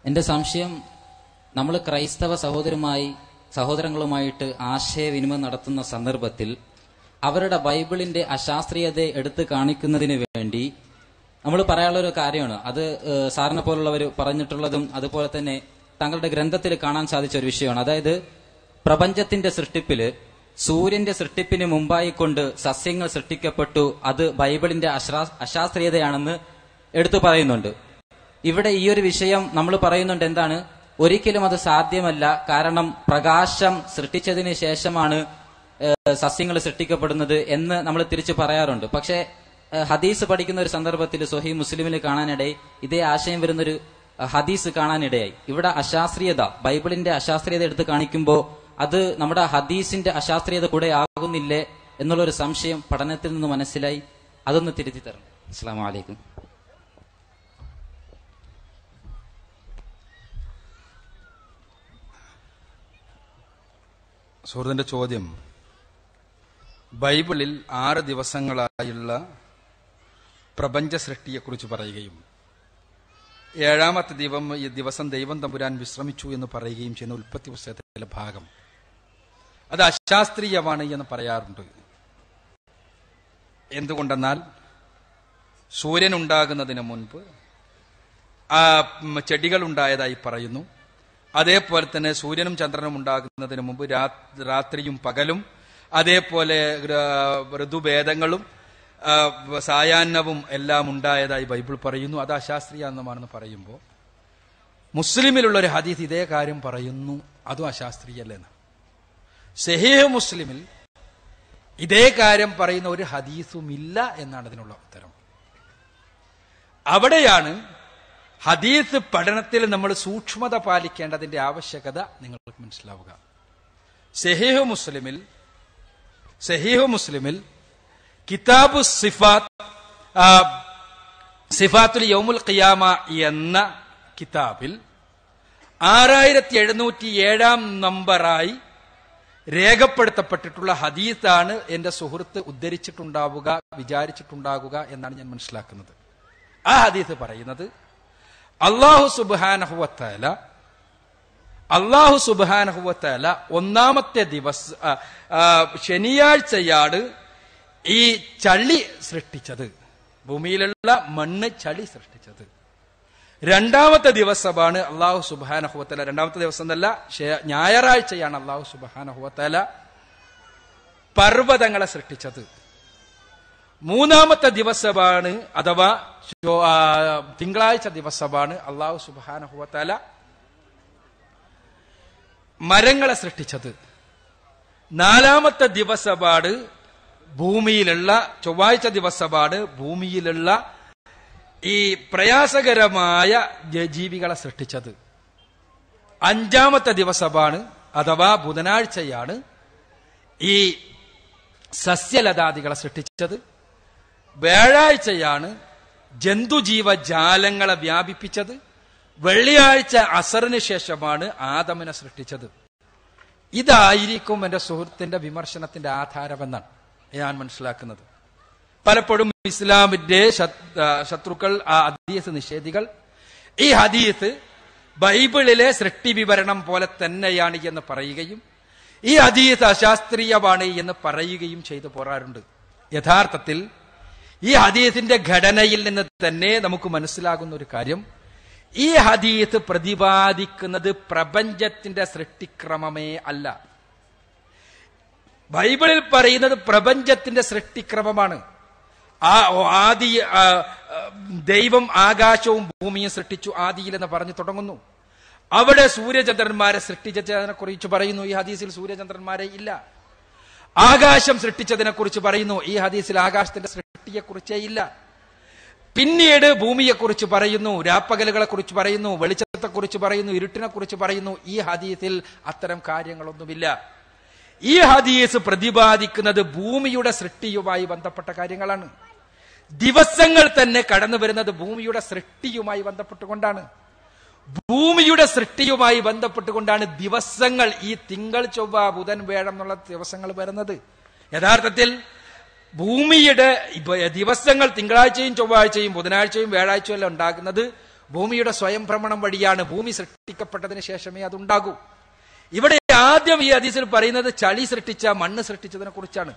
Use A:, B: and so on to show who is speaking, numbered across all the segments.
A: എന്റെ സംശയം നമ്മൾ ക്രൈസ്തവ സഹോദരമായി സഹോദരങ്ങളുമായിട്ട് ആശയവിനിമയം നടത്തുന്ന സന്ദർഭത്തിൽ അവരുടെ ബൈബിളിന്റെ അശാസ്ത്രീയതയെ എടുത്തു കാണിക്കുന്നതിന് വേണ്ടി നമ്മൾ പറയാനുള്ള ഒരു കാര്യമാണ് അത് ഏഹ്, സാറിനെ പോലുള്ളവർ പറഞ്ഞിട്ടുള്ളതും അതുപോലെ തന്നെ തങ്ങളുടെ ഗ്രന്ഥത്തിൽ കാണാൻ സാധിച്ച ഒരു വിഷയമാണ് അതായത് പ്രപഞ്ചത്തിന്റെ സൃഷ്ടിപ്പില് സൂര്യന്റെ സൃഷ്ടിപ്പിന് മുമ്പായി കൊണ്ട് സസ്യങ്ങൾ സൃഷ്ടിക്കപ്പെട്ടു അത് ബൈബിളിന്റെ അശ്രാ- അശാസ്ത്രീയതയാണെന്ന് എടുത്തു പറയുന്നുണ്ട് ഇവിടെ ഈ ഒരു വിഷയം നമ്മൾ പറയുന്നുണ്ട് എന്താണ് ഒരിക്കലും അത് സാധ്യമല്ല കാരണം പ്രകാശം സൃഷ്ടിച്ചതിന് ശേഷമാണ് സസ്യങ്ങൾ സൃഷ്ടിക്കപ്പെടുന്നത് എന്ന് നമ്മൾ തിരിച്ചു പറയാറുണ്ട് പക്ഷേ ഏഹ്, ഹദീസ് പഠിക്കുന്ന ഒരു സന്ദർഭത്തിൽ സൊഹി മുസ്ലിമിൽ കാണാനിടയിൽ ഇതേ ആശയം വരുന്നൊരു അഹ്, ഹദീസ് കാണാനിടയായി ഇവിടെ അശാസ്ത്രീയത ബൈബിളിന്റെ അശാസ്ത്രീയത എടുത്ത് കാണിക്കുമ്പോൾ അത് നമ്മുടെ ഹദീസിന്റെ അശാസ്ത്രീയത കൂടെ ആകുന്നില്ലേ എന്നുള്ളൊരു സംശയം പഠനത്തിൽ നിന്ന് മനസ്സിലായി അതൊന്ന് തിരുത്തി തരണം അസ്സാം വലൈക്കും
B: സുഹൃത്തിന്റെ ചോദ്യം ബൈബിളിൽ ആറ് ദിവസങ്ങളായുള്ള പ്രപഞ്ച സൃഷ്ടിയെക്കുറിച്ച് പറയുകയും ഏഴാമത്തെ ദിവം ഈ ദിവസം ദൈവം തമ്പുരാൻ വിശ്രമിച്ചു എന്ന് പറയുകയും ചെയ്യുന്ന ഉൽപ്പത്തി പുസ്തകത്തിലെ ഭാഗം അത് അശാസ്ത്രീയമാണ് എന്ന് പറയാറുണ്ട് എന്തുകൊണ്ടെന്നാൽ സൂര്യൻ ഉണ്ടാകുന്നതിന് മുൻപ് ആ ഉം, ചെടികൾ ഉണ്ടായതായി പറയുന്നു അതേപോലെ തന്നെ സൂര്യനും ചന്ദ്രനും ഉണ്ടാകുന്നതിന് മുമ്പ് രാ- രാത്രിയും പകലും അതേപോലെ ര- ഋതുഭേദങ്ങളും ആ, സായാഹ്നവും എല്ലാം ഉണ്ടായതായി ബൈബിൾ പറയുന്നു അത് അശാസ്ത്രീയമാണെന്ന് പറയുമ്പോൾ മുസ്ലിമിലുള്ള ഒരു ഹദീസ് ഇതേ കാര്യം പറയുന്നു അതും അശാസ്ത്രീയല്ലെന്ന് സെഹീഹ് മുസ്ലിമിൽ ഇതേ കാര്യം പറയുന്ന ഒരു ഹദീസുമില്ല എന്നാണ് അതിനുള്ള ഉത്തരം അവിടെയാണ് ഹദീസ് പഠനത്തിൽ നമ്മൾ സൂക്ഷ്മത പാലിക്കേണ്ടതിന്റെ ആവശ്യകത നിങ്ങൾക്ക് മനസ്സിലാവുക സെഹീഹ് മുസ്ലിമിൽ സെഹീഹ് മുസ്ലിമിൽ കിതാബു സിഫാത്ത് ആ, സിഫാത്തുൽ യൗമുൽ ഖിയാമ എന്ന കിതാബിൽ ആറായിരത്തി എഴുന്നൂറ്റി ഏഴാം നമ്പറായി രേഖപ്പെടുത്തപ്പെട്ടിട്ടുള്ള ഹദീസാണ് എന്റെ സുഹൃത്ത് ഉദ്ധരിച്ചിട്ടുണ്ടാവുക വിചാരിച്ചിട്ടുണ്ടാകുക എന്നാണ് ഞാൻ മനസ്സിലാക്കുന്നത് ആ ഹദീസ് പറയുന്നത് അള്ളാഹു സുബാനഹുവത്തല അള്ളാഹു സുബാനഹുവത്തല ഒന്നാമത്തെ ദിവസ ആ, ആ, ശനിയാഴ്ചയാണ് ഈ ചളി സൃഷ്ടിച്ചത് ഭൂമിയിലുള്ള മണ്ണ് ചളി സൃഷ്ടിച്ചത് രണ്ടാമത്തെ ദിവസമാണ് അള്ളാഹു സുബാനഹുവത്തല രണ്ടാമത്തെ ദിവസം എന്നല്ല ശേ- ഞായറാഴ്ചയാണ് അള്ളാഹു സുബാനഹുവത്തല പർവ്വതങ്ങളെ സൃഷ്ടിച്ചത് മൂന്നാമത്തെ ദിവസമാണ് അഥവാ ശോ- ആ, തിങ്കളാഴ്ച ദിവസമാണ് അള്ളാഹു സുബാനഹുവത്തല മരങ്ങളെ സൃഷ്ടിച്ചത് നാലാമത്തെ ദിവസമാണ് ഭൂമിയിലുള്ള ചൊവ്വാഴ്ച ദിവസമാണ് ഭൂമിയിലുള്ള ഈ പ്രയാസകരമായ ജ- ജീവികളെ സൃഷ്ടിച്ചത് അഞ്ചാമത്തെ ദിവസമാണ് അഥവാ ബുധനാഴ്ചയാണ് ഈ സസ്യലതാദികളെ സൃഷ്ടിച്ചത് വ്യാഴാഴ്ചയാണ് ജന്തുജീവജാലങ്ങളെ വ്യാപിപ്പിച്ചത് വെള്ളിയാഴ്ച അസറിന് ശേഷമാണ് ആദമിനെ സൃഷ്ടിച്ചത് ഇതായിരിക്കും എന്റെ സുഹൃത്തിന്റെ വിമർശനത്തിന്റെ ആധാരമെന്നാണ് ഞാൻ മനസ്സിലാക്കുന്നത് പലപ്പോഴും ഇസ്ലാമിന്റെ ശത്- ആ, ശത്രുക്കൾ ആ ഹദീസ് നിഷേധികൾ ഈ ഹദീസ് ബൈബിളിലെ സൃഷ്ടി വിവരണം പോലെ തന്നെയാണ് എന്ന് പറയുകയും ഈ ഹദീസ് അശാസ്ത്രീയമാണ് എന്ന് പറയുകയും ചെയ്തു പോരാറുണ്ട് യഥാർത്ഥത്തിൽ ഈ ഹദീസിന്റെ ഘടനയിൽ നിന്ന് തന്നെ നമുക്ക് മനസ്സിലാകുന്ന ഒരു കാര്യം ഈ ഹദീസ് പ്രതിപാദിക്കുന്നത് പ്രപഞ്ചത്തിന്റെ സൃഷ്ടിക്രമമേ അല്ല ബൈബിളിൽ പറയുന്നത് പ്രപഞ്ചത്തിന്റെ സൃഷ്ടിക്രമമാണ് ആ ഓ, ആദി ആ, ആ, ദൈവം ആകാശവും ഭൂമിയും സൃഷ്ടിച്ചു ആദിയിൽ എന്ന് പറഞ്ഞു തുടങ്ങുന്നു അവിടെ സൂര്യചന്ദ്രന്മാരെ സൃഷ്ടിച്ചതിനെ കുറിച്ച് പറയുന്നു ഈ ഹദീസിൽ സൂര്യചന്ദ്രന്മാരെ ഇല്ല ആകാശം സൃഷ്ടിച്ചതിനെ കുറിച്ച് പറയുന്നു ഈ ഹദീസിൽ ആകാശത്തിന്റെ സൃഷ്ടിയെ കുറിച്ചേ ഇല്ല പിന്നീട് ഭൂമിയെക്കുറിച്ച് പറയുന്നു രാപ്പകലുകളെ കുറിച്ച് പറയുന്നു വെളിച്ചത്തെ കുറിച്ച് പറയുന്നു ഇരുട്ടിനെ കുറിച്ച് പറയുന്നു ഈ ഹദീസിൽ അത്തരം കാര്യങ്ങളൊന്നുമില്ല ഈ ഹദീസ് പ്രതിപാദിക്കുന്നത് ഭൂമിയുടെ സൃഷ്ടിയുമായി ബന്ധപ്പെട്ട കാര്യങ്ങളാണ് ദിവസങ്ങൾ തന്നെ കടന്നു വരുന്നത് ഭൂമിയുടെ സൃഷ്ടിയുമായി ബന്ധപ്പെട്ടുകൊണ്ടാണ് ഭൂമിയുടെ സൃഷ്ടിയുമായി ബന്ധപ്പെട്ടുകൊണ്ടാണ് ദിവസങ്ങൾ ഈ തിങ്കൾ ചൊവ്വ ബുധൻ വേഴം എന്നുള്ള ദിവസങ്ങൾ വരുന്നത് യഥാർത്ഥത്തിൽ ഭൂമിയുടെ ഇപ്പൊ ദിവസങ്ങൾ തിങ്കളാഴ്ചയും ചൊവ്വാഴ്ചയും ബുധനാഴ്ചയും വ്യാഴാഴ്ചയും എല്ലാം ഉണ്ടാകുന്നത് ഭൂമിയുടെ സ്വയം ഭ്രമണം വഴിയാണ് ഭൂമി സൃഷ്ടിക്കപ്പെട്ടതിന് ശേഷമേ അതുണ്ടാകൂ ഇവിടെ ആദ്യം ഈ ഹദീസിൽ പറയുന്നത് ചളി സൃഷ്ടിച്ച മണ്ണ് സൃഷ്ടിച്ചതിനെ കുറിച്ചാണ്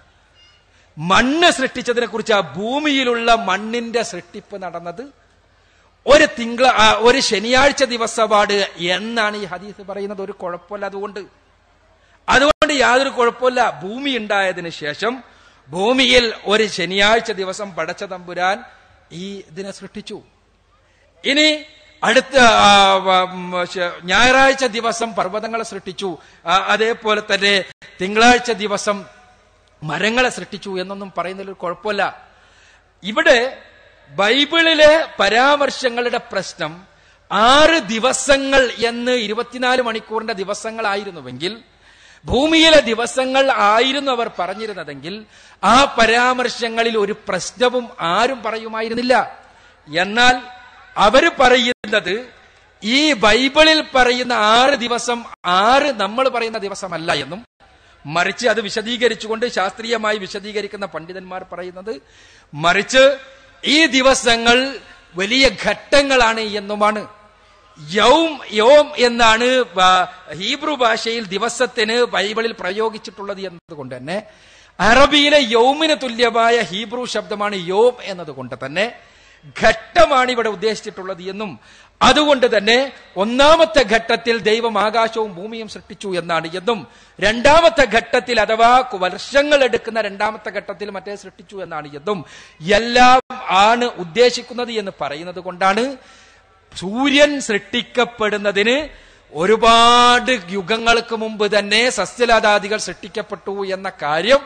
B: മണ്ണ് സൃഷ്ടിച്ചതിനെ കുറിച്ച് ആ ഭൂമിയിലുള്ള മണ്ണിന്റെ സൃഷ്ടിപ്പ് നടന്നത് ഒരു തിങ്കള ആ, ഒരു ശനിയാഴ്ച ദിവസപാട് എന്നാണ് ഈ ഹദീസ് പറയുന്നത് ഒരു കുഴപ്പമില്ല അതുകൊണ്ട് അതുകൊണ്ട് യാതൊരു കുഴപ്പമില്ല ഭൂമി ഉണ്ടായതിനു ശേഷം ഭൂമിയിൽ ഒരു ശനിയാഴ്ച ദിവസം പടച്ച തമ്പുരാൻ ഈ ഇതിനെ സൃഷ്ടിച്ചു ഇനി അടുത്ത ആ, വ- ഉം, ശ- ഞായറാഴ്ച ദിവസം പർവ്വതങ്ങളെ സൃഷ്ടിച്ചു ആ, അതേപോലെ തന്നെ തിങ്കളാഴ്ച ദിവസം മരങ്ങളെ സൃഷ്ടിച്ചു എന്നൊന്നും പറയുന്നതിൽ ഒരു കുഴപ്പമില്ല ഇവിടെ ബൈബിളിലെ പരാമർശങ്ങളുടെ പ്രശ്നം ആറ് ദിവസങ്ങൾ എന്ന് ഇരുപത്തിനാല് മണിക്കൂറിന്റെ ദിവസങ്ങളായിരുന്നുവെങ്കിൽ ഭൂമിയിലെ ദിവസങ്ങൾ ആയിരുന്നു അവർ പറഞ്ഞിരുന്നതെങ്കിൽ ആ പരാമർശങ്ങളിൽ ഒരു പ്രശ്നവും ആരും പറയുമായിരുന്നില്ല എന്നാൽ അവര് പറയുന്നത് ഈ ബൈബിളിൽ പറയുന്ന ആറ് ദിവസം ആറ് നമ്മൾ പറയുന്ന ദിവസമല്ല എന്നും മറിച്ച് അത് വിശദീകരിച്ചുകൊണ്ട് ശാസ്ത്രീയമായി വിശദീകരിക്കുന്ന പണ്ഡിതന്മാർ പറയുന്നത് മറിച്ച് ഈ ദിവസങ്ങൾ വലിയ ഘട്ടങ്ങളാണ് എന്നുമാണ് യൗം യോം എന്നാണ് ബ- ഹീബ്രു ഭാഷയിൽ ദിവസത്തിന് ബൈബിളിൽ പ്രയോഗിച്ചിട്ടുള്ളത് എന്നതുകൊണ്ട് തന്നെ അറബിയിലെ യൗമിന് തുല്യമായ ഹീബ്രു ശബ്ദമാണ് യോം എന്നതുകൊണ്ട് തന്നെ ഘട്ടമാണ് ഇവിടെ ഉദ്ദേശിച്ചിട്ടുള്ളത് എന്നും അതുകൊണ്ട് തന്നെ ഒന്നാമത്തെ ഘട്ടത്തിൽ ദൈവം ആകാശവും ഭൂമിയും സൃഷ്ടിച്ചു എന്നാണ് എന്നും രണ്ടാമത്തെ ഘട്ടത്തിൽ അഥവാ വർഷങ്ങൾ എടുക്കുന്ന രണ്ടാമത്തെ ഘട്ടത്തിൽ മറ്റേ സൃഷ്ടിച്ചു എന്നാണ് എന്നും എല്ലാം ആണ് ഉദ്ദേശിക്കുന്നത് എന്ന് പറയുന്നത് കൊണ്ടാണ് സൂര്യൻ സൃഷ്ടിക്കപ്പെടുന്നതിന് ഒരുപാട് യുഗങ്ങൾക്ക് മുമ്പ് തന്നെ സസ്യലതാദികൾ സൃഷ്ടിക്കപ്പെട്ടു എന്ന കാര്യം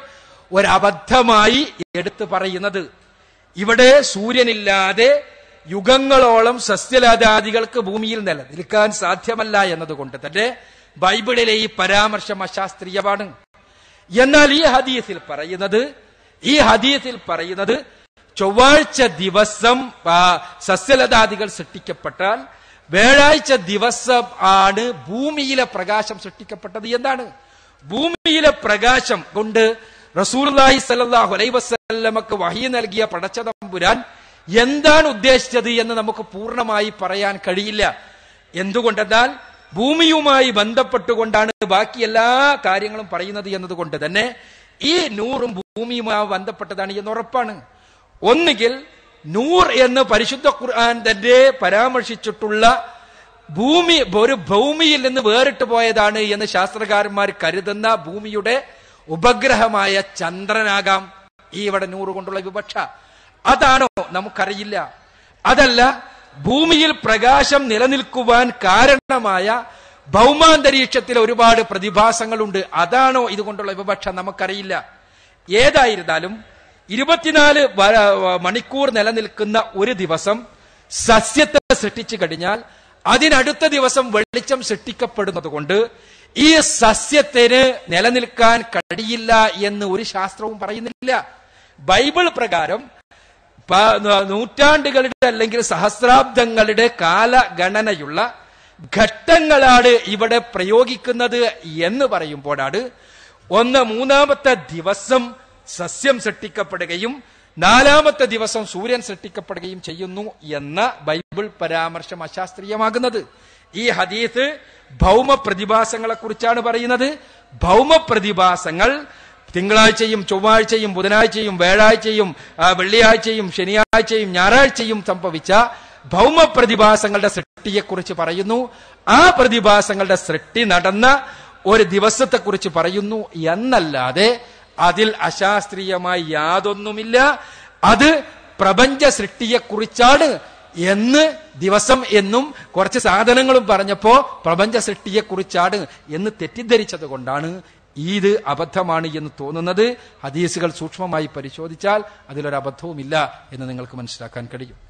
B: ഒരബദ്ധമായി എടുത്തു പറയുന്നത് ഇവിടെ സൂര്യനില്ലാതെ യുഗങ്ങളോളം സസ്യലതാദികൾക്ക് ഭൂമിയിൽ നിലനിൽക്കാൻ സാധ്യമല്ല എന്നതുകൊണ്ട് തന്നെ ബൈബിളിലെ ഈ പരാമർശം അശാസ്ത്രീയമാണ് എന്നാൽ ഈ ഹദീസിൽ പറയുന്നത് ഈ ഹദീസിൽ പറയുന്നത് ചൊവ്വാഴ്ച ദിവസം ആ, സസ്യലതാദികൾ സൃഷ്ടിക്കപ്പെട്ടാൽ വ്യാഴാഴ്ച ദിവസം ആണ് ഭൂമിയിലെ പ്രകാശം സൃഷ്ടിക്കപ്പെട്ടത് എന്താണ് ഭൂമിയിലെ പ്രകാശം കൊണ്ട് റസൂർലാഹി സല്ലാഹു അലൈ വസ്ല്ലമക്ക് വഹി നൽകിയ പടച്ചതമ്പുരാൻ എന്താണ് ഉദ്ദേശിച്ചത് എന്ന് നമുക്ക് പൂർണ്ണമായി പറയാൻ കഴിയില്ല എന്തുകൊണ്ടെന്നാൽ ഭൂമിയുമായി ബന്ധപ്പെട്ടുകൊണ്ടാണ് ബാക്കി എല്ലാ കാര്യങ്ങളും പറയുന്നത് എന്നതുകൊണ്ട് തന്നെ ഈ നൂറും ഭൂമിയുമായി ബന്ധപ്പെട്ടതാണ് എന്ന് ഉറപ്പാണ് ഒന്നുകിൽ നൂർ എന്ന് പരിശുദ്ധ ഖുർആൻ തന്നെ പരാമർശിച്ചിട്ടുള്ള ഭൂമി ഒരു ഭൂമിയിൽ നിന്ന് വേറിട്ട് പോയതാണ് എന്ന് ശാസ്ത്രകാരന്മാർ കരുതുന്ന ഭൂമിയുടെ ഉപഗ്രഹമായ ചന്ദ്രനാകാം ഈ ഇവിടെ നൂറ് കൊണ്ടുള്ള വിവക്ഷ അതാണോ നമുക്കറിയില്ല അതല്ല ഭൂമിയിൽ പ്രകാശം നിലനിൽക്കുവാൻ കാരണമായ ഭൗമാന്തരീക്ഷത്തിൽ ഒരുപാട് പ്രതിഭാസങ്ങളുണ്ട് അതാണോ ഇതുകൊണ്ടുള്ള വിവക്ഷ നമുക്കറിയില്ല ഏതായിരുന്നാലും ഇരുപത്തിനാല് വ- മണിക്കൂർ നിലനിൽക്കുന്ന ഒരു ദിവസം സസ്യത്തെ സൃഷ്ടിച്ചു കഴിഞ്ഞാൽ അതിനടുത്ത ദിവസം വെളിച്ചം സൃഷ്ടിക്കപ്പെടുന്നത് കൊണ്ട് ഈ സസ്യത്തിന് നിലനിൽക്കാൻ കഴിയില്ല എന്ന് ഒരു ശാസ്ത്രവും പറയുന്നില്ല ബൈബിൾ പ്രകാരം പ- ന- നൂറ്റാണ്ടുകളുടെ അല്ലെങ്കിൽ സഹസ്രാബ്ദങ്ങളുടെ കാലഗണനയുള്ള ഘട്ടങ്ങളാണ് ഇവിടെ പ്രയോഗിക്കുന്നത് എന്ന് പറയുമ്പോഴാണ് ഒന്ന് മൂന്നാമത്തെ ദിവസം സസ്യം സൃഷ്ടിക്കപ്പെടുകയും നാലാമത്തെ ദിവസം സൂര്യൻ സൃഷ്ടിക്കപ്പെടുകയും ചെയ്യുന്നു എന്ന ബൈബിൾ പരാമർശം അശാസ്ത്രീയമാകുന്നത് ഈ ഹദീസ് ഭൗമ പ്രതിഭാസങ്ങളെ കുറിച്ചാണ് പറയുന്നത് ഭൗമ പ്രതിഭാസങ്ങൾ തിങ്കളാഴ്ചയും ചൊവ്വാഴ്ചയും ബുധനാഴ്ചയും വ്യാഴാഴ്ചയും ആ, വെള്ളിയാഴ്ചയും ശനിയാഴ്ചയും ഞായറാഴ്ചയും സംഭവിച്ച ഭൗമ പ്രതിഭാസങ്ങളുടെ സൃഷ്ടിയെക്കുറിച്ച് പറയുന്നു ആ പ്രതിഭാസങ്ങളുടെ സൃഷ്ടി നടന്ന ഒരു ദിവസത്തെക്കുറിച്ച് പറയുന്നു എന്നല്ലാതെ അതിൽ അശാസ്ത്രീയമായി യാതൊന്നുമില്ല അത് പ്രപഞ്ച സൃഷ്ടിയെക്കുറിച്ചാണ് എന്ന് ദിവസം എന്നും കുറച്ച് സാധനങ്ങളും പറഞ്ഞപ്പോ പ്രപഞ്ച സൃഷ്ടിയെക്കുറിച്ചാണ് എന്ന് തെറ്റിദ്ധരിച്ചത് കൊണ്ടാണ് ഇത് അബദ്ധമാണ് എന്ന് തോന്നുന്നത് ഹദീസുകൾ സൂക്ഷ്മമായി പരിശോധിച്ചാൽ അതിലൊരു അബദ്ധവുമില്ല എന്ന് നിങ്ങൾക്ക് മനസ്സിലാക്കാൻ കഴിയും